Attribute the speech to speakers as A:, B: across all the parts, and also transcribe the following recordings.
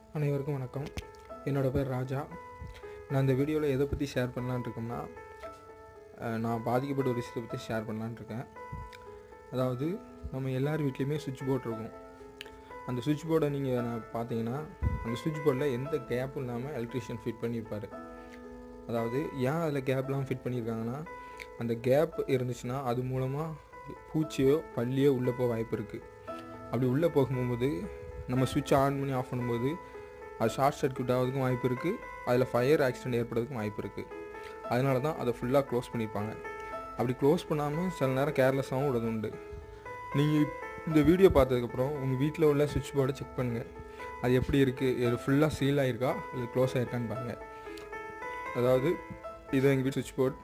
A: அனைவருக்கும் வணக்கம் என்னோடய பேர் ராஜா நான் இந்த வீடியோவில் எதை பற்றி ஷேர் பண்ணலான்னு இருக்கோம்னா அஹ், நான் பாதிக்கப்பட்ட ஒரு விஷயத்தை பற்றி ஷேர் பண்ணலான்னு இருக்கேன் அதாவது நம்ம எல்லார் வீட்லேயுமே சுவிட்ச் போர்ட் இருக்கும் அந்த சுவிட்ச் போர்டை நீங்கள் பார்த்தீங்கன்னா அந்த சுவிட்ச் போர்டில் எந்த கேப்பும் இல்லாமல் எலக்ட்ரிஷியன் ஃபிட் பண்ணியிருப்பார் அதாவது ஏன் அதில் கேப்லாம் ஃபிட் பண்ணியிருக்காங்கன்னா அந்த கேப் இருந்துச்சுன்னா அது மூலமாக பூச்சியோ பல்லியோ உள்ளே போக வாய்ப்பு இருக்குது அப்படி உள்ளே போகும்போது நம்ம சுவிட்ச் ஆன் பண்ணி ஆஃப் பண்ணும்போது அது ஷார்ட் சர்க்யூட் ஆகிறதுக்கும் வாய்ப்பு இருக்குது அதில் ஃபயர் ஆக்சிடென்ட் ஏற்படுறதுக்கும் வாய்ப்பு இருக்குது அதனால தான் அதை ஃபுல்லாக க்ளோஸ் பண்ணியிருப்பாங்க அப்படி க்ளோஸ் பண்ணாமல் சில நேரம் கேர்லெஸ்ஸாகவும் விடுறது உண்டு நீங்கள் இந்த வீடியோ பார்த்ததுக்கப்புறம் உங்கள் வீட்டில் உள்ள சுவிட்ச் போர்டை செக் பண்ணுங்கள் அது எப்படி இருக்குது இது ஃபுல்லாக சீல் ஆகிருக்கா இல்லை க்ளோஸ் ஆகிருக்கான்னு பாருங்கள் அதாவது இது எங்கள் வீட்டு சுவிட்ச் போர்டு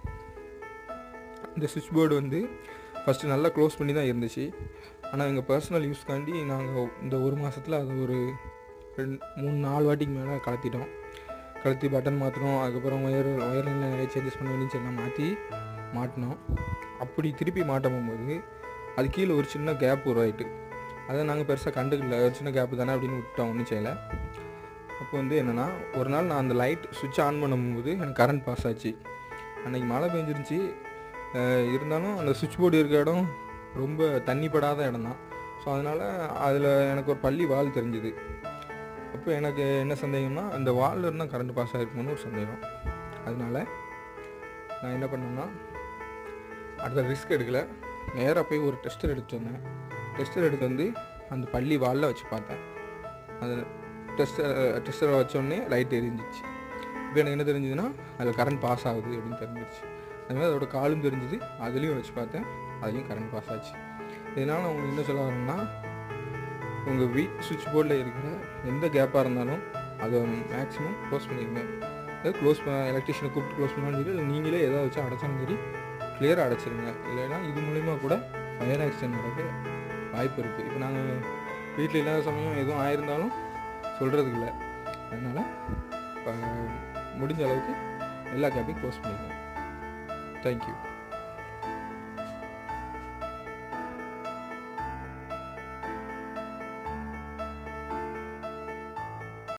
A: இந்த சுவிட்ச் போர்டு வந்து ஃபஸ்ட்டு நல்லா க்ளோஸ் பண்ணி தான் இருந்துச்சு ஆனால் எங்கள் பர்சனல் யூஸ்க்காண்டி நாங்கள் இந்த ஒரு மாதத்தில் அது ஒரு ரெண்டு மூணு நாலு வாட்டிக்கு மேலே கலத்திட்டோம் கலத்தி பட்டன் மாற்றினோம் அதுக்கப்புறம் ஒயர் ஒயரில் நிறைய சேஞ்சஸ் பண்ண வேண்டிய எல்லாம் மாற்றி மாட்டினோம் அப்படி திருப்பி மாட்டும் போகும்போது அது கீழே ஒரு சின்ன கேப் உருவாயிட்டு அதை நாங்கள் பெருசாக கண்டுக்கல ஒரு சின்ன கேப்பு தானே அப்படின்னு விட்டோம் ஒன்றும் செய்யலை அப்போ வந்து என்னென்னா ஒரு நாள் நான் அந்த லைட் சுவிட்ச் ஆன் பண்ணும்போது எனக்கு கரண்ட் பாஸ் ஆச்சு அன்றைக்கி மழை பெஞ்சிருந்துச்சி அஹ் இருந்தாலும் அந்த சுவிட்ச் போர்டு இருக்க இடம் ரொம்ப தண்ணி படாத இடம் தான் ஸோ அதனால் அதில் எனக்கு ஒரு பள்ளி வால் தெரிஞ்சுது அப்போ எனக்கு என்ன சந்தேகம்னா அந்த வாலில் இருந்தால் கரண்ட் பாஸ் ஆகிருக்குமோன்னு ஒரு சந்தேகம் அதனால நான் என்ன பண்ணேன்னா அடுத்த ரிஸ்க் எடுக்கல நேராக போய் ஒரு டெஸ்டர் எடுத்து வந்தேன் டெஸ்டர் எடுத்து வந்து அந்த பள்ளி வாலில் வச்சு பார்த்தேன் அந்த டெஸ்டர் டெஸ்டரை வச்சோடனே லைட் எரிஞ்சிச்சு இப்போ எனக்கு என்ன தெரிஞ்சதுன்னா அதில் கரண்ட் பாஸ் ஆகுது அப்படின்னு தெரிஞ்சிருச்சு அது மாதிரி அதோட காலும் தெரிஞ்சுது அதுலேயும் வச்சு பார்த்தேன் அதுலேயும் கரண்ட் பாஸ் ஆச்சு இதனால் நான் உங்களுக்கு என்ன சொல்ல வரேன்னா உங்கள் வீட் சுவிட்ச் போர்டில் இருக்கிற எந்த கேப்பாக இருந்தாலும் அதை மேக்ஸிமம் க்ளோஸ் பண்ணிடுங்க அதாவது க்ளோஸ் பண்ண எலக்ட்ரிஷியனை கூப்பிட்டு க்ளோஸ் பண்ணாலும் சரி இல்லை நீங்களே எதாவது வச்சு அடைச்சாலும் சரி கிளியராக அடைச்சிருங்க இல்லைன்னா இது மூலிமா கூட ஃபயர் ஆக்சிடென்ட் நடக்க வாய்ப்பு இருக்குது இப்போ நாங்கள் வீட்டில் இல்லாத சமயம் எதுவும் ஆயிருந்தாலும் சொல்கிறதுக்கு இல்லை அதனால் முடிஞ்ச அளவுக்கு எல்லா கேப்பையும் க்ளோஸ் பண்ணிடுங்க தேங்க்யூ